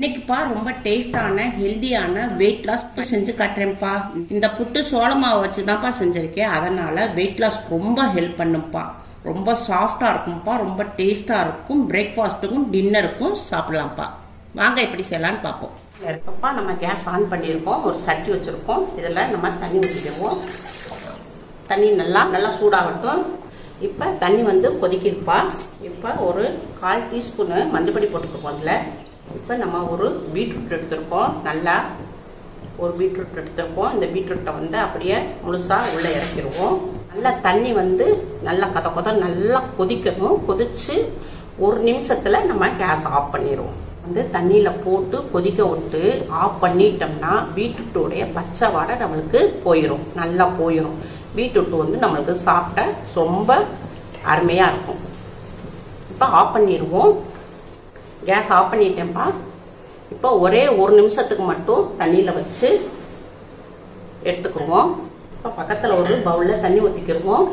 இன்னைக்குப்பா ரொம்ப டேஸ்டான ஹெல்தியான வெயிட் லாஸ் செஞ்சு காட்டுறேன்ப்பா இந்த புட்டு சோள மாவு வச்சு தான்ப்பா செஞ்சிருக்கேன் அதனால வெயிட் லாஸ் ரொம்ப ஹெல்ப் பண்ணும்ப்பா ரொம்ப சாஃப்டா இருக்கும்ப்பா ரொம்ப டேஸ்டா இருக்கும் பிரேக்ஃபாஸ்ட்டுக்கும் டின்னருக்கும் சாப்பிடலாம்ப்பா வாங்க எப்படி செய்யலாம்னு பார்ப்போம் இருக்கப்பா நம்ம கேஸ் ஆன் பண்ணியிருக்கோம் ஒரு சட்டி வச்சுருக்கோம் இதில் நம்ம தண்ணி ஊற்றிடுவோம் தண்ணி நல்லா நல்லா சூடாகட்டும் இப்போ தண்ணி வந்து கொதிக்குதுப்பா இப்போ ஒரு கால் டீஸ்பூனு மஞ்சப்பொடி போட்டுருக்கோம் அதில் இப்போ நம்ம ஒரு பீட்ரூட் எடுத்திருக்கோம் நல்லா ஒரு பீட்ரூட் எடுத்திருக்கோம் இந்த பீட்ரூட்டை வந்து அப்படியே முழுசாக உள்ளே இறக்கிடுவோம் நல்லா தண்ணி வந்து நல்லா கத கொத நல்லா கொதிக்கணும் கொதித்து ஒரு நிமிஷத்தில் நம்ம கேஸ் ஆஃப் பண்ணிடுவோம் வந்து தண்ணியில் போட்டு கொதிக்க விட்டு ஆஃப் பண்ணிட்டோம்னா பீட்ரூட்டோடைய பச்சை வாடை நம்மளுக்கு போயிடும் நல்லா போயிடும் பீட்ரூட் வந்து நம்மளுக்கு சாப்பிட்ட ரொம்ப அருமையாக இருக்கும் இப்போ ஆஃப் பண்ணிடுவோம் கேஸ் ஆஃப் பண்ணிட்டேன்ப்பா இப்போ ஒரே ஒரு நிமிஷத்துக்கு மட்டும் தண்ணியில் வச்சு எடுத்துக்குவோம் இப்போ பக்கத்தில் ஒரு பவுலில் தண்ணி ஊற்றிக்கிடுவோம்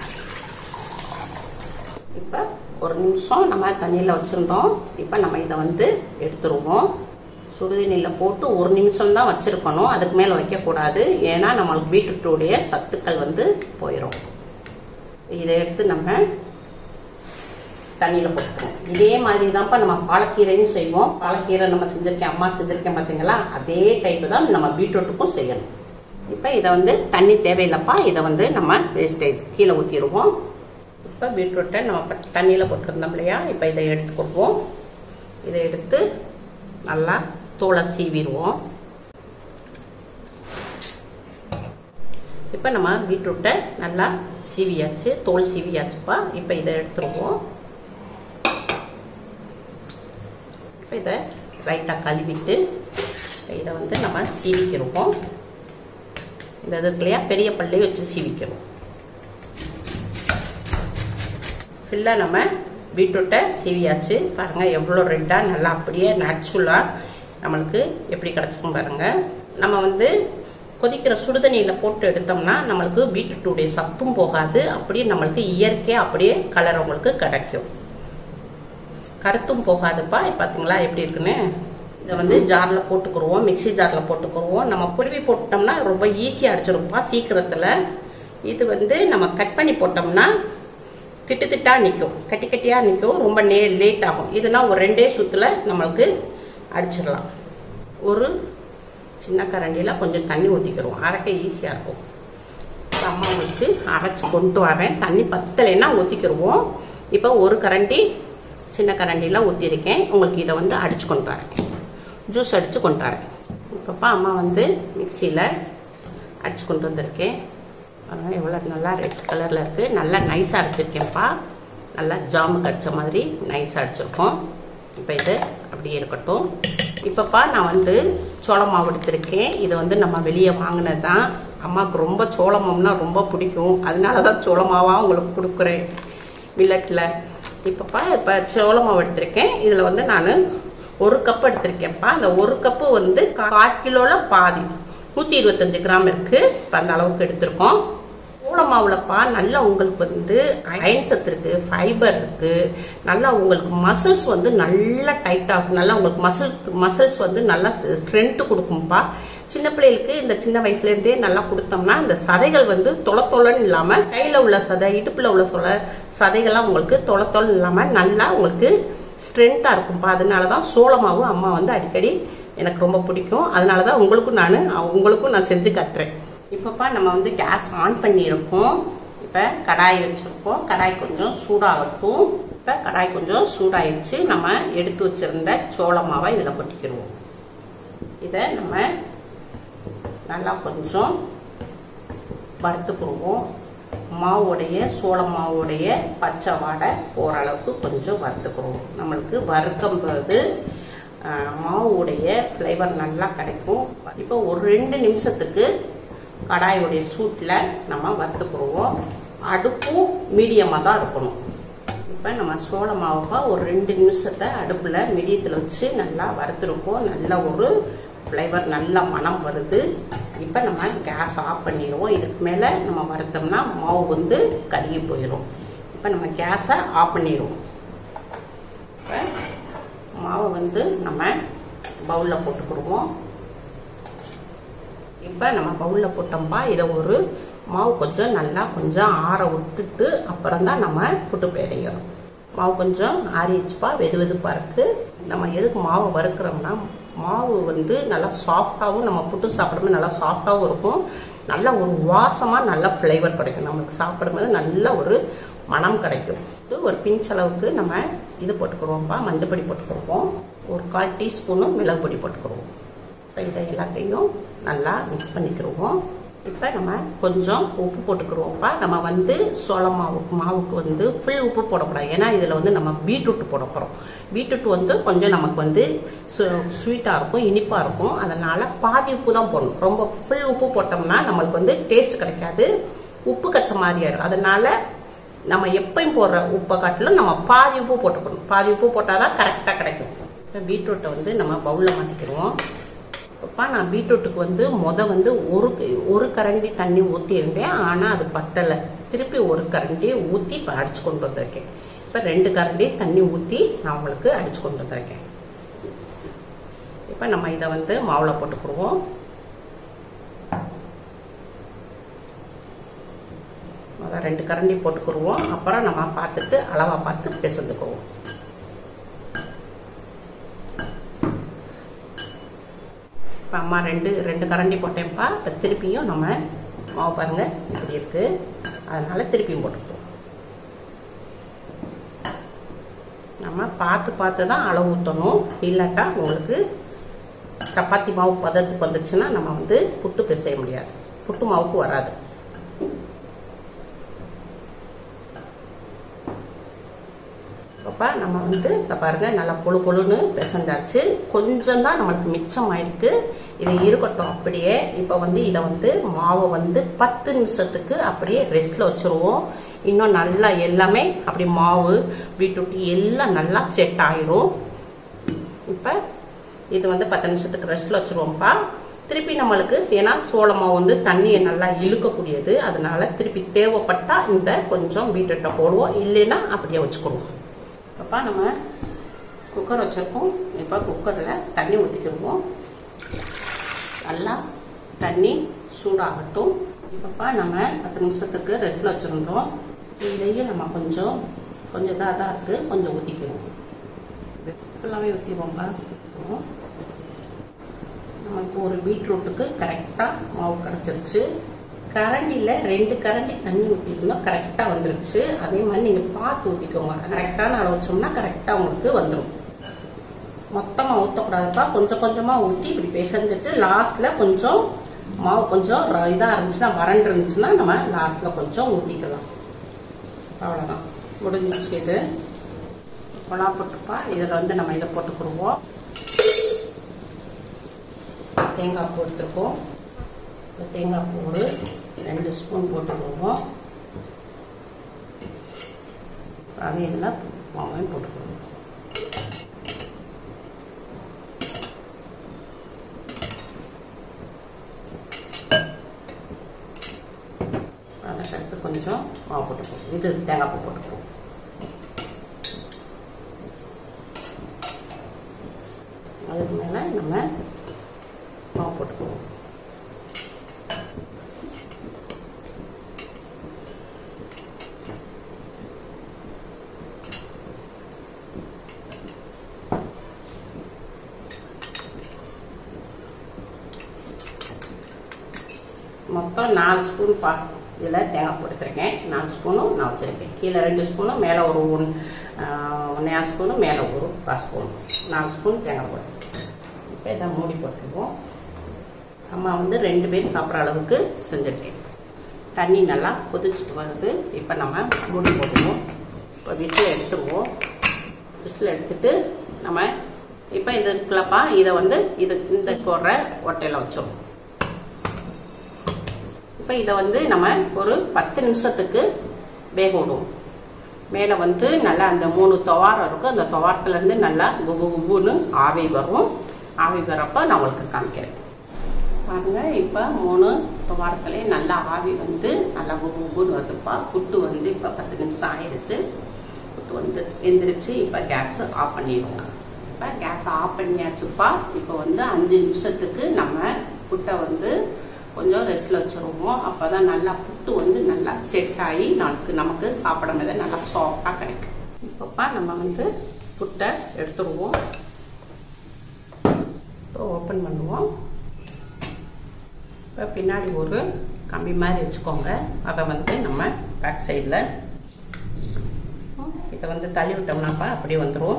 இப்போ ஒரு நிமிஷம் நம்ம தண்ணியில் வச்சுருந்தோம் இப்போ நம்ம இதை வந்து எடுத்துருவோம் சுடுதண்ணியில் போட்டு ஒரு நிமிஷம் தான் வச்சுருக்கணும் அதுக்கு மேலே வைக்கக்கூடாது ஏன்னா நம்மளுக்கு பீட்ரூட்டுடைய சத்துக்கள் வந்து போயிடும் இதை எடுத்து நம்ம தண்ணியில் போட்டுருவோம் இதே மாதிரி தான்ப்பா நம்ம பாலக்கீரையும் செய்வோம் பாலக்கீரை நம்ம செஞ்சுருக்கேன் அம்மா செஞ்சுருக்கேன் பார்த்தீங்களா அதே டைப்பு தான் நம்ம பீட்ரூட்டுக்கும் செய்யணும் இப்போ இதை வந்து தண்ணி தேவையில்லைப்பா இதை வந்து நம்ம வேஸ்டேஜ் கீழே ஊற்றிடுவோம் இப்போ பீட்ரூட்டை நம்ம தண்ணியில் போட்டிருந்தோம் இல்லையா இப்போ இதை எடுத்துக்கிடுவோம் இதை எடுத்து நல்லா தோலை சீவிடுவோம் இப்போ நம்ம பீட்ரூட்டை நல்லா சீவியாச்சு தோல் சீவியாச்சுப்பா இப்போ இதை எடுத்துருவோம் இப்போ இதை லைட்டாக கழுவிட்டு இதை வந்து நம்ம சீவிக்கிடுவோம் இந்த இதுக்கு இல்லையா பெரிய பள்ளி வச்சு சீவிக்கிறோம் ஃபுல்லாக நம்ம பீட்ரூட்டை சீவியாச்சு பாருங்கள் எவ்வளோ ரெட்டாக நல்லா அப்படியே நேச்சுரலாக நம்மளுக்கு எப்படி கிடச்சிக்கும் பாருங்கள் நம்ம வந்து கொதிக்கிற சுடுதண்ணியில் போட்டு எடுத்தோம்னா நம்மளுக்கு பீட்ரூட்டுடைய சத்தும் போகாது அப்படியே நம்மளுக்கு இயற்கையாக அப்படியே கலர் உங்களுக்கு கிடைக்கும் கருத்தும் போகாதுப்பா பார்த்தீங்களா எப்படி இருக்குன்னு இதை வந்து ஜாரில் போட்டுக்குருவோம் மிக்சி ஜாரில் போட்டுக்குருவோம் நம்ம புழுவி போட்டோம்னா ரொம்ப ஈஸியாக அடிச்சிருப்பா சீக்கிரத்தில் இது வந்து நம்ம கட் பண்ணி போட்டோம்னா திட்டு திட்டாக நிற்கும் கட்டி கட்டியாக நிற்கும் ரொம்ப நே லேட் ஆகும் இதுனா ஒரு ரெண்டே சுற்றில் நம்மளுக்கு அடிச்சிடலாம் ஒரு சின்ன கரண்டியில் கொஞ்சம் தண்ணி ஊற்றிக்கிறோம் அரைக்க ஈஸியாக இருக்கும் அம்மா வச்சு அரைச்சி கொண்டு வரேன் தண்ணி பத்தலைன்னா ஊற்றிக்கிடுவோம் இப்போ ஒரு கரண்டி சின்ன கரண்டியில் ஊற்றிருக்கேன் உங்களுக்கு இதை வந்து அடித்து கொண்டு வரேன் ஜூஸ் அடித்து கொண்டு வரேன் இப்போப்பா அம்மா வந்து மிக்சியில் அடித்து கொண்டு வந்திருக்கேன் அதனால் எவ்வளோ நல்லா ரெட் கலரில் இருக்குது நல்லா நைஸாக அடிச்சிருக்கேன்ப்பா நல்லா ஜாமு கடிச்ச மாதிரி நைஸாக அடிச்சிருக்கோம் இப்போ இது அப்படியே இருக்கட்டும் இப்போப்பா நான் வந்து சோள மாவு எடுத்திருக்கேன் இது வந்து நம்ம வெளியே வாங்கினது தான் அம்மாவுக்கு ரொம்ப சோள மாவுனா ரொம்ப பிடிக்கும் அதனால தான் சோள மாவாக உங்களுக்கு கொடுக்குறேன் மில்லட்டில் இப்போப்பா இப்போ சோள மாவு எடுத்திருக்கேன் இதில் வந்து நான் ஒரு கப் எடுத்திருக்கேன்ப்பா அந்த ஒரு கப்பு வந்து கால் கிலோவில் பாதி நூற்றி இருபத்தஞ்சி கிராம் இருக்குது இப்போ அந்த அளவுக்கு எடுத்திருக்கோம் சோள மாவுலப்பா நல்லா உங்களுக்கு வந்து அயன் சத்து இருக்குது ஃபைபர் இருக்குது நல்லா உங்களுக்கு மசில்ஸ் வந்து நல்லா டைட்டாக இருக்கும் நல்லா உங்களுக்கு மசில் மசில்ஸ் வந்து நல்லா ஸ்ட்ரென்த்து கொடுக்கும்ப்பா சின்ன பிள்ளைகளுக்கு இந்த சின்ன வயசுலேருந்தே நல்லா கொடுத்தோம்னா இந்த சதைகள் வந்து தொலை தொலைன்னு இல்லாமல் கையில் உள்ள சதை இடுப்பில் உள்ள சொல சதைகள்லாம் உங்களுக்கு தொலை தொலை இல்லாமல் நல்லா உங்களுக்கு ஸ்ட்ரென்த்தாக இருக்கும்ப்பா அதனால தான் சோளமாவும் அம்மா வந்து அடிக்கடி எனக்கு ரொம்ப பிடிக்கும் அதனால தான் உங்களுக்கும் நான் உங்களுக்கும் நான் செஞ்சு காட்டுறேன் இப்போப்பா நம்ம வந்து கேஸ் ஆன் பண்ணியிருக்கோம் இப்போ கடாய் வச்சுருக்கோம் கடாய் கொஞ்சம் சூடாகட்டும் இப்போ கடாய் கொஞ்சம் சூடாயிடுச்சு நம்ம எடுத்து வச்சுருந்த சோள மாவை இதில் கொட்டிக்கிடுவோம் இதை நம்ம நல்லா கொஞ்சம் வறுத்துக்குருவோம் மாவுடைய சோள மாவுடைய பச்சை வாடை போகிற அளவுக்கு கொஞ்சம் வறுத்துக்குருவோம் நம்மளுக்கு வறுக்கும்போது மாவுடைய ஃப்ளேவர் நல்லா கிடைக்கும் இப்போ ஒரு ரெண்டு நிமிஷத்துக்கு கடாயுடைய சூட்டில் நம்ம வறுத்துக்குருவோம் அடுப்பும் மீடியமாக தான் இருக்கணும் இப்போ நம்ம சோள மாவை ஒரு ரெண்டு நிமிஷத்தை அடுப்பில் மீடியத்தில் வச்சு நல்லா வறுத்துருக்கோம் நல்ல ஒரு ஃப்ளேவர் நல்ல மனம் வருது இப்போ நம்ம கேஸ் ஆஃப் பண்ணிடுவோம் இதுக்கு மேலே நம்ம வறுத்தோம்னா மாவு வந்து கருகி போயிடும் இப்போ நம்ம கேஸை ஆஃப் பண்ணிடுவோம் இப்போ மாவை வந்து நம்ம பவுலில் போட்டுக்கிடுவோம் இப்போ நம்ம பவுலில் போட்டோம்ப்பா இதை ஒரு மாவு கொஞ்சம் நல்லா கொஞ்சம் ஆற விட்டுட்டு அப்புறம் தான் நம்ம புட்டு பேடையணும் மாவு கொஞ்சம் ஆறிடுச்சுப்பா வெது வெதுப்பாக இருக்குது நம்ம எதுக்கு மாவு வறுக்கிறோம்னா மாவு வந்து நல்லா சாஃப்டாகவும் நம்ம புட்டு சாப்பிடும்போது நல்லா சாஃப்டாகவும் இருக்கும் நல்ல ஒரு வாசமாக நல்ல ஃப்ளேவர் கிடைக்கும் நமக்கு சாப்பிடும்போது நல்ல ஒரு மனம் கிடைக்கும் ஒரு பிஞ்ச் அளவுக்கு நம்ம இது போட்டுக்கிறோம்ப்பா மஞ்சப்பொடி போட்டுக்கிடுவோம் ஒரு கால் டீஸ்பூனு மிளகு பொடி போட்டுக்கிடுவோம் இப்போ இதை எல்லாத்தையும் நல்லா மிக்ஸ் பண்ணிக்கிடுவோம் இப்போ நம்ம கொஞ்சம் உப்பு போட்டுக்கிடுவோம்ப்பா நம்ம வந்து சோள மாவு மாவுக்கு வந்து ஃபுல் உப்பு போடக்கூடாது ஏன்னா இதில் வந்து நம்ம பீட்ரூட் போட போகிறோம் பீட்ரூட் வந்து கொஞ்சம் நமக்கு வந்து ஸ்வீட்டாக இருக்கும் இனிப்பாக இருக்கும் அதனால் பாதி உப்பு தான் போடணும் ரொம்ப ஃபுல் உப்பு போட்டோம்னா நம்மளுக்கு வந்து டேஸ்ட் கிடைக்காது உப்பு கச்ச மாதிரி ஆயிடும் அதனால் நம்ம எப்பயும் போடுற உப்பை காட்டிலும் நம்ம பாதி உப்பு போட்டுக்கணும் பாதி உப்பு போட்டால் தான் கரெக்டாக கிடைக்கும் இப்போ பீட்ரூட்டை வந்து நம்ம பவுலில் மாற்றிக்கிடுவோம் அப்பா நான் பீட்ரூட்டுக்கு வந்து முத வந்து ஒரு ஒரு கரண்டி தண்ணி ஊற்றி இருந்தேன் ஆனால் அது பத்தலை திருப்பி ஒரு கரண்டி ஊற்றி இப்போ அடிச்சு கொண்டு வந்திருக்கேன் இப்போ ரெண்டு கரண்டி தண்ணி ஊற்றி நான் உங்களுக்கு அடிச்சு கொண்டு வந்திருக்கேன் இப்போ நம்ம இதை வந்து மாவில் போட்டுக்கிடுவோம் அதான் ரெண்டு கரண்டி போட்டுக்கிடுவோம் அப்புறம் நம்ம பார்த்துட்டு அளவாக பார்த்து பிசைந்துக்குவோம் இப்போ அம்மா ரெண்டு ரெண்டு கரண்டி போட்டேன்ப்பா இப்போ திருப்பியும் நம்ம மாவு பாருங்கள் இப்படி இருக்குது அதனால் திருப்பியும் போட்டுக்குவோம் நம்ம பார்த்து பார்த்து தான் அளவு ஊற்றணும் இல்லாட்டா உங்களுக்கு சப்பாத்தி மாவு பதத்துக்கு வந்துச்சுன்னா நம்ம வந்து புட்டு பிசைய முடியாது புட்டு மாவுக்கு வராது அப்போ நம்ம வந்து இப்போ பாருங்கள் நல்லா பொழு பொழுன்னு பிசைஞ்சாச்சு கொஞ்சம் தான் நம்மளுக்கு மிச்சம் ஆயிருக்கு இது இருக்கட்டும் அப்படியே இப்போ வந்து இதை வந்து மாவை வந்து பத்து நிமிஷத்துக்கு அப்படியே ரெஸ்ட்டில் வச்சுருவோம் இன்னும் நல்லா எல்லாமே அப்படி மாவு பீட்ரூட் எல்லாம் நல்லா செட் ஆயிரும் இப்போ இது வந்து பத்து நிமிஷத்துக்கு ரெஸ்ட்டில் வச்சுருவோம்ப்பா திருப்பி நம்மளுக்கு ஏன்னா சோள மாவு வந்து தண்ணியை நல்லா இழுக்கக்கூடியது அதனால திருப்பி தேவைப்பட்டா இந்த கொஞ்சம் பீட்ரூட்டை போடுவோம் இல்லைன்னா அப்படியே வச்சுக்கிடுவோம் அப்பா நம்ம குக்கர் வச்சுருக்கோம் இப்போ குக்கரில் தண்ணி ஊற்றிக்கிடுவோம் நல்லா தண்ணி சூடாகட்டும் இப்போப்பா நம்ம பத்து நிமிஷத்துக்கு ரெஸ்ட்டில் வச்சுருந்தோம் இதையும் நம்ம கொஞ்சம் கொஞ்சம் இதாக தான் இருக்குது கொஞ்சம் ஊற்றிக்கிடுவோம் ஃபுல்லாகவே ஊற்றிடுவோம்ப்பா நமக்கு ஒரு பீட்ரூட்டுக்கு கரெக்டாக மாவு கிடச்சிருச்சு கரண்டியில் ரெண்டு கரண்டி தண்ணி ஊற்றிருந்தோம் கரெக்டாக வந்துருச்சு அதே மாதிரி நீங்கள் பார்த்து ஊற்றிக்கோங்க கரெக்டான அளவு வச்சோம்னா கரெக்டாக உங்களுக்கு வந்துடும் மொத்தமாக ஊற்றக்கூடாதுப்பா கொஞ்சம் கொஞ்சமாக ஊற்றி இப்படி பிசைஞ்சிட்டு லாஸ்ட்டில் கொஞ்சம் மாவு கொஞ்சம் இதாக இருந்துச்சுன்னா வறண்டு இருந்துச்சுன்னா நம்ம லாஸ்ட்டில் கொஞ்சம் ஊற்றிக்கலாம் அவ்வளோதான் முடிஞ்சிச்சு இது கொலா போட்டுப்பா இதில் வந்து நம்ம இதை போட்டுக்கிடுவோம் தேங்காய் பூ எடுத்துருக்கோம் தேங்காய் பூ ஒரு ரெண்டு ஸ்பூன் போட்டுக்கிடுவோம் அது இதில் மாவையும் போட்டுக்கிடுவோம் அதுக்கடுத்து கொஞ்சம் மாவு போட்டுக்குவோம் இது தேங்காய் பூ போட்டுக்குவோம் அதுக்கு மேலே நம்ம மாவு போட்டுக்குவோம் மொத்தம் நாலு ஸ்பூன் பா இதில் தேங்காய் போட்டுருக்கேன் நாலு ஸ்பூனும் நான் வச்சுருக்கேன் கீழே ரெண்டு ஸ்பூனும் மேலே ஒரு ஒன் ஒன்றே ஸ்பூனும் மேலே ஒரு கால் ஸ்பூன் நாலு ஸ்பூன் தேங்காய் போட்டு இப்போ இதை மூடி போட்டுருவோம் அம்மா வந்து ரெண்டு பேர் சாப்பிட்ற அளவுக்கு செஞ்சுருக்கேன் தண்ணி நல்லா கொதிச்சுட்டு வருது இப்போ நம்ம மூடி போட்டுருவோம் இப்போ விசில் எடுத்துருவோம் விசில் எடுத்துட்டு நம்ம இப்போ இது இருக்குல்லப்பா இதை வந்து இது இந்த போடுற ஒட்டையில் வச்சிருவோம் இப்போ இதை வந்து நம்ம ஒரு பத்து நிமிஷத்துக்கு வேக விடுவோம் மேலே வந்து நல்லா அந்த மூணு துவாரம் இருக்கும் அந்த துவாரத்துலேருந்து நல்லா குபு குபுன்னு ஆவி வரும் ஆவி வரப்போ நான் உங்களுக்கு காமிக்கிறேன் பாருங்கள் இப்போ மூணு துவாரத்துலேயும் நல்லா ஆவி வந்து நல்லா குபு குபுன்னு வருதுப்பா புட்டு வந்து இப்போ பத்து நிமிஷம் ஆயிடுச்சு புட்டு வந்து வெந்துருச்சு இப்போ கேஸ் ஆஃப் பண்ணிடுவோம் இப்போ கேஸ் ஆஃப் பண்ணியாச்சுப்பா இப்போ வந்து அஞ்சு நிமிஷத்துக்கு நம்ம புட்டை வந்து கொஞ்சம் ரெஸ்ட்டில் வச்சுருவோம் அப்போ தான் நல்லா புட்டு வந்து நல்லா செட் ஆகி நமக்கு நமக்கு சாப்பிடும் போது நல்லா சாஃப்டாக கிடைக்கும் இப்போப்பா நம்ம வந்து புட்டை எடுத்துருவோம் இப்போ ஓப்பன் பண்ணுவோம் இப்போ பின்னாடி ஒரு கம்பி மாதிரி வச்சுக்கோங்க அதை வந்து நம்ம பேக் சைடில் இதை வந்து தள்ளி விட்டோம்னாப்பா அப்படியே வந்துடும்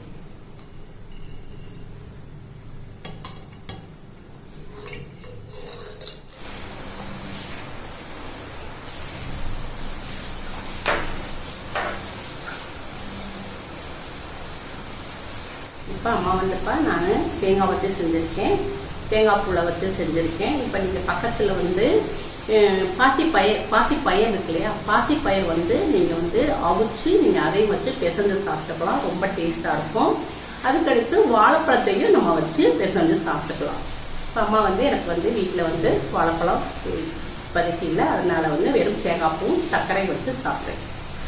இப்போ அம்மா வந்துப்பா நான் தேங்காய் வச்சு செஞ்சுருக்கேன் தேங்காய் பூளை வச்சு செஞ்சுருக்கேன் இப்போ நீங்கள் பக்கத்தில் வந்து பாசி பயிர் பாசி பயிர் இருக்கு இல்லையா பாசி பயிர் வந்து நீங்கள் வந்து அவிச்சு நீங்கள் அதையும் வச்சு பிசைஞ்சு சாப்பிட்டுக்கலாம் ரொம்ப டேஸ்ட்டாக இருக்கும் அதுக்கடுத்து வாழைப்பழத்தையும் நம்ம வச்சு பிசைஞ்சு சாப்பிட்டுக்கலாம் இப்போ அம்மா வந்து எனக்கு வந்து வீட்டில் வந்து வாழைப்பழம் இப்போதைக்கு இல்லை அதனால வந்து வெறும் தேங்காய் பூ சர்க்கரை வச்சு சாப்பிட்றேன்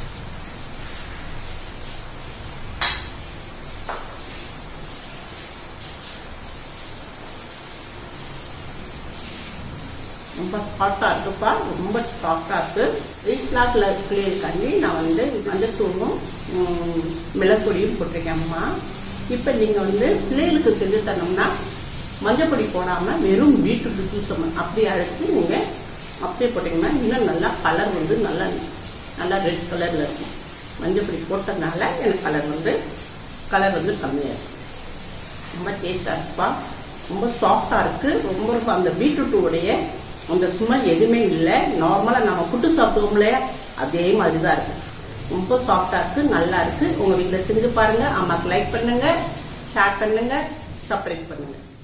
ரொம்ப சாஃப்டாக இருக்குப்பா ரொம்ப சாஃப்டாக இருக்குது வெயிட் லாஸில் பிள்ளைகளுக்காண்டி நான் வந்து மஞ்சத்தூளும் மிளகுடியும் போட்டிருக்கேன் அம்மா இப்போ நீங்கள் வந்து பிள்ளைகளுக்கு செஞ்சு தரணும்னா மஞ்சப்பொடி போடாமல் வெறும் பீட்ரூட் ஜூஸ் அப்படி அழைச்சி நீங்கள் அப்படியே போட்டிங்கன்னா இன்னும் நல்லா கலர் வந்து நல்லா நல்லா ரெட் கலரில் இருக்கும் மஞ்சப்பொடி போட்டதுனால எனக்கு கலர் வந்து கலர் வந்து கம்மியாக இருக்கும் ரொம்ப டேஸ்ட்டாக இருக்குப்பா ரொம்ப சாஃப்டாக இருக்குது ரொம்ப அந்த பீட்ரூட்டுடைய அந்த ஸ்மெல் எதுவுமே இல்லை நார்மலாக நம்ம புட்டு சாப்பிடுவோம் இல்லையா அதே மாதிரி தான் இருக்குது ரொம்ப சாஃப்டாக இருக்குது நல்லா இருக்குது உங்கள் வீட்டில் செஞ்சு பாருங்கள் அம்மாவுக்கு லைக் பண்ணுங்கள் ஷேர் பண்ணுங்கள் சப்ஸ்கிரைப் பண்ணுங்கள்